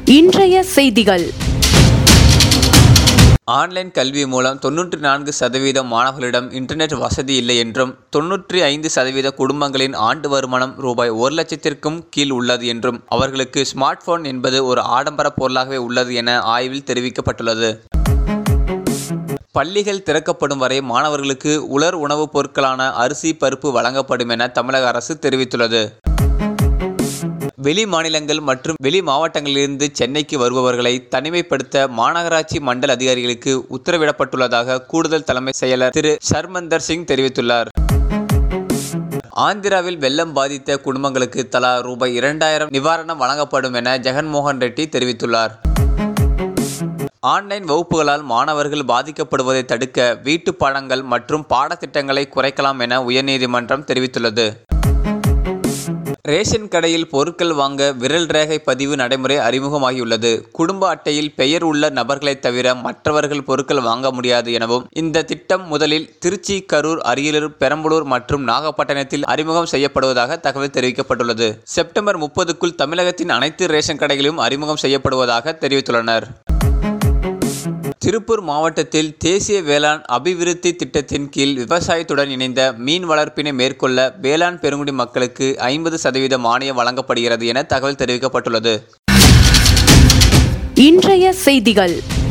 இன்றைய செய்திகள் ஆன்லைன் கல்வி மூலம் தொன்னூற்றி நான்கு சதவீதம் மாணவர்களிடம் இன்டர்நெட் வசதி இல்லை என்றும் தொன்னூற்றி ஐந்து சதவீத குடும்பங்களின் ஆண்டு வருமானம் ரூபாய் ஒரு லட்சத்திற்கும் கீழ் உள்ளது என்றும் அவர்களுக்கு ஸ்மார்ட் போன் என்பது ஒரு ஆடம்பர பொருளாகவே உள்ளது என ஆய்வில் தெரிவிக்கப்பட்டுள்ளது பள்ளிகள் திறக்கப்படும் வரை மாணவர்களுக்கு உலர் உணவுப் பொருட்களான அரிசி பருப்பு வழங்கப்படும் என தமிழக அரசு தெரிவித்துள்ளது வெளி மாநிலங்கள் மற்றும் வெளி மாவட்டங்களிலிருந்து சென்னைக்கு வருபவர்களை தனிமைப்படுத்த மாநகராட்சி மண்டல அதிகாரிகளுக்கு உத்தரவிடப்பட்டுள்ளதாக கூடுதல் தலைமை செயலர் திரு ஷர்மந்தர் சிங் தெரிவித்துள்ளார் ஆந்திராவில் வெள்ளம் பாதித்த குடும்பங்களுக்கு தலா ரூபாய் இரண்டாயிரம் நிவாரணம் வழங்கப்படும் என ஜெகன்மோகன் ரெட்டி தெரிவித்துள்ளார் ஆன்லைன் வகுப்புகளால் மாணவர்கள் பாதிக்கப்படுவதை தடுக்க வீட்டு பாடங்கள் மற்றும் பாடத்திட்டங்களை குறைக்கலாம் என உயர்நீதிமன்றம் தெரிவித்துள்ளது ரேஷன் கடையில் பொருட்கள் வாங்க விரல் ரேகை பதிவு நடைமுறை அறிமுகமாகியுள்ளது குடும்ப அட்டையில் பெயர் உள்ள நபர்களை தவிர மற்றவர்கள் பொருட்கள் வாங்க முடியாது எனவும் இந்த திட்டம் முதலில் திருச்சி கரூர் அரியலூர் பெரம்பலூர் மற்றும் நாகப்பட்டினத்தில் அறிமுகம் செய்யப்படுவதாக தகவல் தெரிவிக்கப்பட்டுள்ளது செப்டம்பர் முப்பதுக்குள் தமிழகத்தின் அனைத்து ரேஷன் கடைகளிலும் அறிமுகம் செய்யப்படுவதாக தெரிவித்துள்ளனர் திருப்பூர் மாவட்டத்தில் தேசிய வேளாண் அபிவிருத்தி திட்டத்தின் கீழ் விவசாயத்துடன் இணைந்த மீன் வளர்ப்பினை மேற்கொள்ள வேளாண் பெருங்குடி மக்களுக்கு ஐம்பது சதவீத மானியம் வழங்கப்படுகிறது என தகவல் தெரிவிக்கப்பட்டுள்ளது இன்றைய செய்திகள்